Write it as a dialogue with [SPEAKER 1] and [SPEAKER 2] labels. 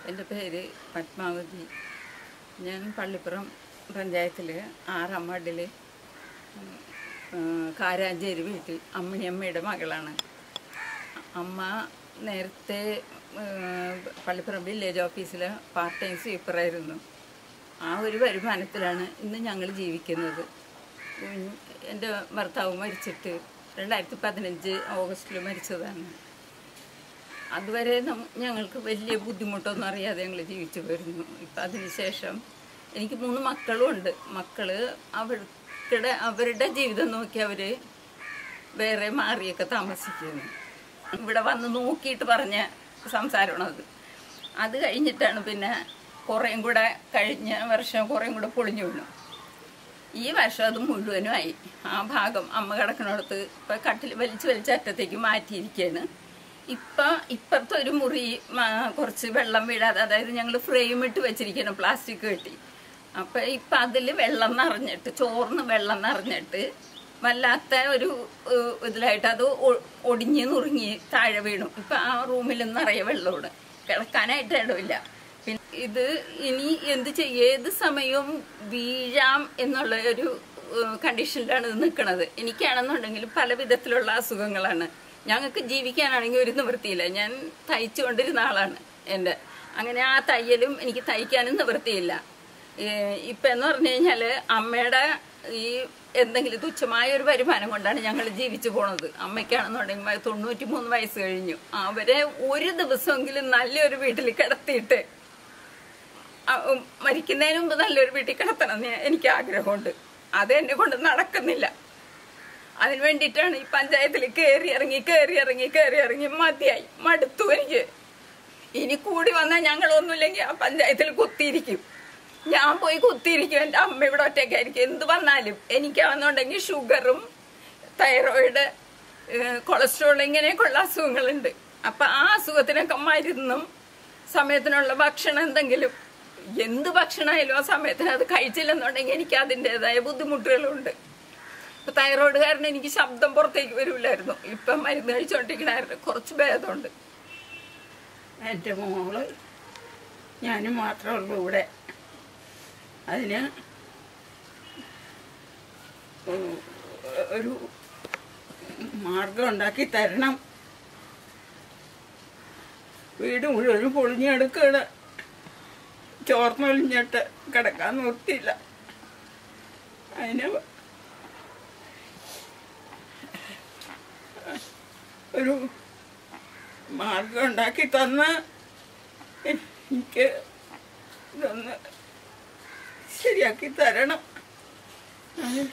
[SPEAKER 1] എൻ്റെ പേര് പത്മാവതി ഞാൻ പള്ളിപ്പുറം പഞ്ചായത്തിൽ ആറാം വാർഡിൽ കാരാഞ്ചേരി വീട്ടിൽ അമ്മിണിയമ്മയുടെ മകളാണ് അമ്മ നേരത്തെ ഏഹ്, പള്ളിപ്പുറം വില്ലേജ് ഓഫീസിലെ പാർട്ട് ടൈം സ്വീപ്പറായിരുന്നു ആ ഒരു വരുമാനത്തിലാണ് ഇന്ന് ഞങ്ങൾ ജീവിക്കുന്നത് ഉം, എൻ്റെ ഭർത്താവ് മരിച്ചിട്ട് രണ്ടായിരത്തി പതിനഞ്ച് ഓഗസ്റ്റിൽ മരിച്ചതാണ് അതുവരെ നം- ഞങ്ങൾക്ക് വലിയ ബുദ്ധിമുട്ടൊന്നും അറിയാതെ ഞങ്ങൾ ജീവിച്ചു വരുന്നു ഇപ്പം അതിനുശേഷം എനിക്ക് മൂന്ന് മക്കളും ഉണ്ട് മക്കള് അവരുടെ അവരുടെ ജീവിതം നോക്കി അവർ വേറെ മാറിയൊക്കെ താമസിക്കുന്നു ഇവിടെ വന്ന് നോക്കിയിട്ട് പറഞ്ഞ സംസാരമാണ് അത് അത് കഴിഞ്ഞിട്ടാണ് പിന്നെ കുറേയും കൂടെ കഴിഞ്ഞ വർഷം കുറേയും കൂടെ പൊളിഞ്ഞു വീണു ഈ വർഷം അത് മുഴുവനുമായി ആ ഭാഗം അമ്മ കിടക്കുന്നിടത്ത് ഇപ്പം കട്ടിൽ വലിച്ച് വലിച്ച അറ്റത്തേക്ക് മാറ്റിയിരിക്കുകയാണ് ഇപ്പം ഇപ്പുറത്തെ ഒരു മുറി ആ, കുറച്ച് വെള്ളം വീഴാതെ അതായത് ഞങ്ങൾ ഫ്രെയിം ഇട്ട് വെച്ചിരിക്കണം പ്ലാസ്റ്റിക് കെട്ടി അപ്പം ഇപ്പം അതിൽ വെള്ളം നിറഞ്ഞിട്ട് ചോർന്ന് വെള്ളം നിറഞ്ഞിട്ട് വല്ലാത്ത ഒരു ഏഹ്, ഇതിലായിട്ട് അത് ഒ- ഒടിഞ്ഞ് നുറുങ്ങി താഴെ വീണു ഇപ്പം ആ റൂമിൽ നിറയെ വെള്ളമാണ് കിടക്കാനായിട്ട് ഇടമില്ല പിന്നെ ഇത് ഇനി എന്ത് ചെയ്യും ഏത് സമയവും വീഴാം എന്നുള്ള ഒരു ഏഹ്, കണ്ടീഷനിലാണ് ഇത് നിൽക്കുന്നത് എനിക്കാണെന്നുണ്ടെങ്കിൽ പല വിധത്തിലുള്ള അസുഖങ്ങളാണ് ഞങ്ങൾക്ക് ജീവിക്കാനാണെങ്കിൽ ഒരു നിവൃത്തിയില്ല ഞാൻ തയ്ച്ചുകൊണ്ടിരുന്ന ആളാണ് എൻ്റെ അങ്ങനെ ആ തയ്യലും എനിക്ക് തയ്ക്കാനും നിവൃത്തിയില്ല ഏഹ്, ഇപ്പം എന്ന് പറഞ്ഞു കഴിഞ്ഞാൽ അമ്മയുടെ ഈ എന്തെങ്കിലും തുച്ഛമായ ഒരു വരുമാനം കൊണ്ടാണ് ഞങ്ങൾ ജീവിച്ചു പോണത് അമ്മയ്ക്കാണെന്നുണ്ടെങ്കിൽ തൊണ്ണൂറ്റി മൂന്ന് വയസ്സ് കഴിഞ്ഞു അവരെ ഒരു ദിവസമെങ്കിലും നല്ലൊരു വീട്ടിൽ കിടത്തിയിട്ട് ആ, ഉം, മരിക്കുന്നതിന് മുമ്പ് നല്ലൊരു വീട്ടിൽ കിടത്തണം എന്ന് എനിക്ക് ആഗ്രഹമുണ്ട് അത് എന്നെ കൊണ്ട് നടക്കുന്നില്ല അതിന് വേണ്ടിയിട്ടാണ് ഈ പഞ്ചായത്തിൽ കയറി ഇറങ്ങി കയറി ഇറങ്ങി കയറി ഇറങ്ങി മതിയായി മടുത്തു എനിക്ക് ഇനി കൂടി വന്നാൽ ഞങ്ങളൊന്നുമില്ലെങ്കിൽ ആ പഞ്ചായത്തിൽ കുത്തിയിരിക്കും ഞാൻ പോയി കുത്തിയിരിക്കും എൻ്റെ അമ്മ ഇവിടെ ഒറ്റയ്ക്കായിരിക്കും എന്ത് വന്നാലും എനിക്കാണെന്നുണ്ടെങ്കിൽ ഷുഗറും തൈറോയിഡ് കൊളസ്ട്രോൾ ഇങ്ങനെയൊക്കെയുള്ള അസുഖങ്ങളുണ്ട് അപ്പം ആ അസുഖത്തിനൊക്കെ മരുന്നും സമയത്തിനുള്ള ഭക്ഷണം എന്തെങ്കിലും എന്ത് ഭക്ഷണമായാലും ആ സമയത്തിന് അത് കഴിച്ചില്ലെന്നുണ്ടെങ്കിൽ എനിക്ക് അതിൻ്റെതായ ബുദ്ധിമുട്ടുകളുണ്ട് ഇപ്പം തൈറോയിഡ് കാരണം എനിക്ക് ശബ്ദം പുറത്തേക്ക് വരില്ലായിരുന്നു ഇപ്പം മരുന്ന് കഴിച്ചുകൊണ്ടിരിക്കണായിരുന്നു കുറച്ച് ഭേദമുണ്ട്
[SPEAKER 2] എൻ്റെ മോള് ഞാനും മാത്രമേ ഉള്ളൂ ഇവിടെ അതിന് ഒ- ഒരു മാർഗം ഉണ്ടാക്കി തരണം വീട് മുഴുവനും പൊളിഞ്ഞെടുക്കുകയാണ് ചോർന്നൊളിഞ്ഞിട്ട് കിടക്കാൻ നിർത്തിയില്ല അതിന് ഒരു മാർഗം ഉണ്ടാക്കി തന്ന് എനിക്ക് ഇതൊന്ന് ശരിയാക്കി തരണം